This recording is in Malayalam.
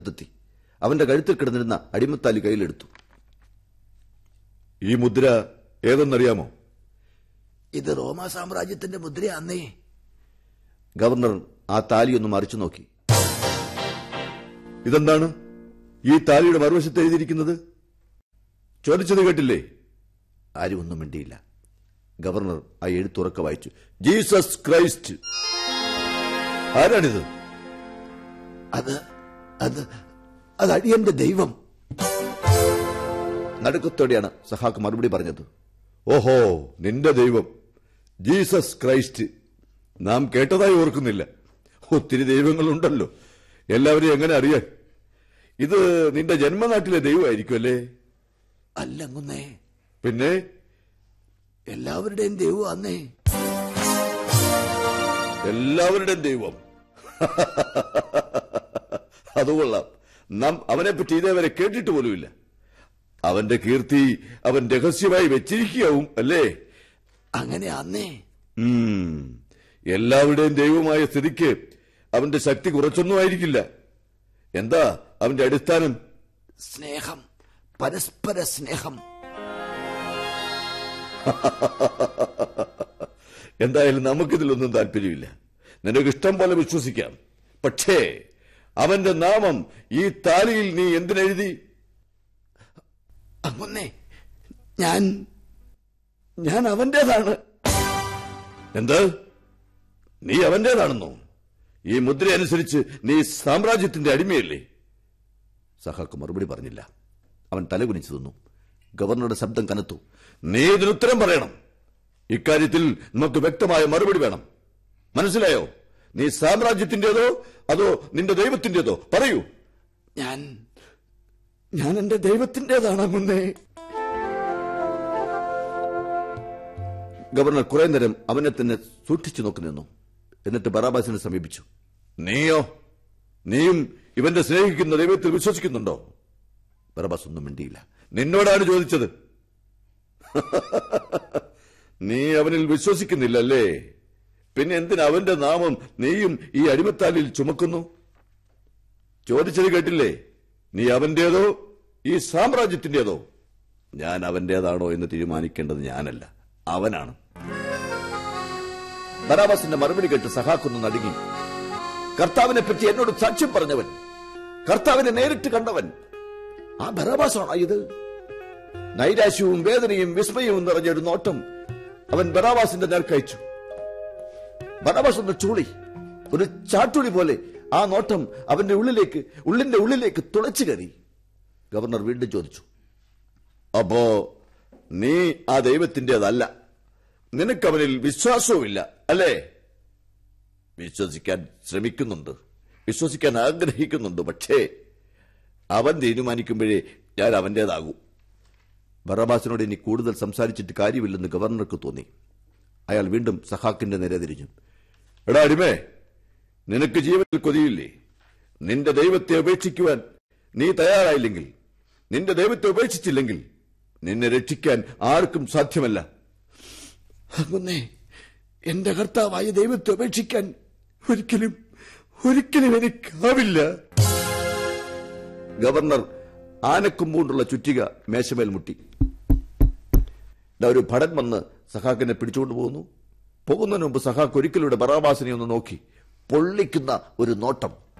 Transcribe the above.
എത്തി അവന്റെ കഴുത്തിൽ കിടന്നിരുന്ന അടിമത്താലി കയ്യിലെടുത്തു ഈ മുദ്ര ഏതെന്നറിയാമോ ഇത് റോമാ സാമ്രാജ്യത്തിന്റെ മുദ്രയാന്നേ ഗവർണർ ആ താലി ഒന്ന് മറിച്ചു നോക്കി ഇതെന്താണ് ഈ താലിയുടെ മറുവശത്ത് എഴുതിയിരിക്കുന്നത് ചോദിച്ചത് കേട്ടില്ലേ ആരും ഒന്നും മിണ്ടിയില്ല ഗവർണർ ആ എഴുത്തുറക്ക വായിച്ചു ജീസസ് ക്രൈസ്റ്റ് ആരാണിത് അത് അത് അത് അടിയന്റെ ദൈവം നടുക്കത്തോടെയാണ് സഹാക്ക് മറുപടി പറഞ്ഞത് ഓഹോ നിന്റെ ദൈവം ജീസസ് ക്രൈസ്റ്റ് നാം കേട്ടതായി ഓർക്കുന്നില്ല ഒത്തിരി ദൈവങ്ങളുണ്ടല്ലോ എല്ലാവരെയും എങ്ങനെ അറിയാൻ ഇത് നിന്റെ ജന്മനാട്ടിലെ ദൈവമായിരിക്കും അല്ലേ അല്ലങ്ങുന്നേ പിന്നെ എല്ലാവരുടെയും ദൈവം അന്നേ എല്ലാവരുടെയും ദൈവം അത് കൊള്ളാം നാം അവനെ പറ്റി ഇതേവരെ കേട്ടിട്ട് പോലുമില്ല അവന്റെ കീർത്തി അവൻ രഹസ്യമായി വെച്ചിരിക്കുകയാവും അല്ലേ അങ്ങനെ അന്നേ ഉം. എല്ലാവരുടെയും ദൈവമായ സ്ഥിതിക്ക് അവന്റെ ശക്തി കുറച്ചൊന്നും ആയിരിക്കില്ല എന്താ അവന്റെ അടിസ്ഥാനം സ്നേഹം പരസ്പര സ്നേഹം എന്തായാലും നമുക്കിതിലൊന്നും താല്പര്യമില്ല നിനക്ക് ഇഷ്ടം പോലെ വിശ്വസിക്കാം പക്ഷേ അവന്റെ നാമം ഈ താലിയിൽ നീ എന്തിനെഴുതി അങ്ങുന്നേ ഞാൻ ഞാൻ അവന്റേതാണ് എന്ത് നീ അവന്റേതാണെന്നോ ഈ മുദ്ര അനുസരിച്ച് നീ സാമ്രാജ്യത്തിന്റെ അടിമയല്ലേ സഹാക്ക് മറുപടി പറഞ്ഞില്ല അവൻ തലകുനിച്ചു നിന്നു ഗവർണറുടെ ശബ്ദം കനത്തു നീ ഇതിനുത്തരം പറയണം ഇക്കാര്യത്തിൽ നമുക്ക് വ്യക്തമായ മറുപടി വേണം മനസ്സിലായോ നീ സാമ്രാജ്യത്തിന്റേതോ അതോ നിന്റെ ദൈവത്തിന്റേതോ പറയൂ ഞാൻ ഞാൻ എന്റെ ദൈവത്തിന്റേതാണ് അങ്ങുന്നേ ഗവർണർ കുറെ നേരം അവനെ തന്നെ സൂക്ഷിച്ചു നോക്കി നിന്നു എന്നിട്ട് ബറാബാസിനെ സമീപിച്ചു നീയോ നീയും ഇവന്റെ സ്നേഹിക്കുന്ന ദൈവത്തിൽ വിശ്വസിക്കുന്നുണ്ടോ ബറാബാസ് ഒന്നും മിണ്ടിയില്ല നിന്നോടാണ് ചോദിച്ചത് നീ അവനിൽ വിശ്വസിക്കുന്നില്ലല്ലേ പിന്നെ എന്തിനാ അവന്റെ നാമം നീയും ഈ അടിമത്താലിൽ ചുമക്കുന്നു ചോദിച്ചത് കേട്ടില്ലേ നീ അവന്റേതോ ഈ സാമ്രാജ്യത്തിന്റേതോ ഞാൻ അവന്റേതാണോ എന്ന് തീരുമാനിക്കേണ്ടത് ഞാനല്ല അവനാണ് ബറാബാസിന്റെ മറുപടി കേട്ട് സഹാക്കൊന്ന് നടുങ്ങി കർത്താവിനെ പറ്റി എന്നോട് സാക്ഷ്യം പറഞ്ഞവൻ കർത്താവിനെ നേരിട്ട് കണ്ടവൻ ആ ബറാബാസാണോ ഇത് നൈരാശ്യവും വേദനയും വിസ്മയവും നിറഞ്ഞ ഒരു നോട്ടം അവൻ ബറാബാസിന്റെ നേർക്കയച്ചു ബറാബാസ് ഒന്ന് ചൂളി ഒരു ചാട്ടുളി പോലെ ആ നോട്ടം അവന്റെ ഉള്ളിലേക്ക് ഉള്ളിന്റെ ഉള്ളിലേക്ക് തുളച്ചു കയറി ഗവർണർ വീണ്ടും ചോദിച്ചു അപ്പോ നീ ആ ദൈവത്തിന്റേതല്ല നിനക്കവനിൽ വിശ്വാസവുമില്ല അല്ലേ വിശ്വസിക്കാൻ ശ്രമിക്കുന്നുണ്ട് വിശ്വസിക്കാൻ ആഗ്രഹിക്കുന്നുണ്ട് പക്ഷേ അവൻ തീരുമാനിക്കുമ്പോഴേ ഞാൻ അവന്റേതാകൂ ബറാബാസിനോട് ഇനി കൂടുതൽ സംസാരിച്ചിട്ട് കാര്യമില്ലെന്ന് ഗവർണർക്ക് തോന്നി അയാൾ വീണ്ടും സഹാക്കിന്റെ നേരെ തിരിഞ്ഞു എടാ അടിമേ നിനക്ക് ജീവനിൽ കൊതിയില്ലേ നിന്റെ ദൈവത്തെ ഉപേക്ഷിക്കുവാൻ നീ തയ്യാറായില്ലെങ്കിൽ നിന്റെ ദൈവത്തെ ഉപേക്ഷിച്ചില്ലെങ്കിൽ നിന്നെ രക്ഷിക്കാൻ ആർക്കും സാധ്യമല്ല അങ്ങുന്നേ എന്റെ കർത്താവായ ദൈവത്തെ ഉപേക്ഷിക്കാൻ ഒരിക്കലും ഒരിക്കലും എനിക്കാവില്ല ഗവർണർ ആനക്കൊമ്പുകൊണ്ടുള്ള ചുറ്റിക മേശമേൽ മുട്ടി ദാ ഒരു ഭടൻ വന്ന് സഹാക്കിനെ പിടിച്ചുകൊണ്ട് പോകുന്നു പോകുന്നതിന് മുമ്പ് സഹാക്ക് ഒരിക്കലൂടെ ബറാബാസിനെ ഒന്ന് നോക്കി പൊള്ളിക്കുന്ന ഒരു നോട്ടം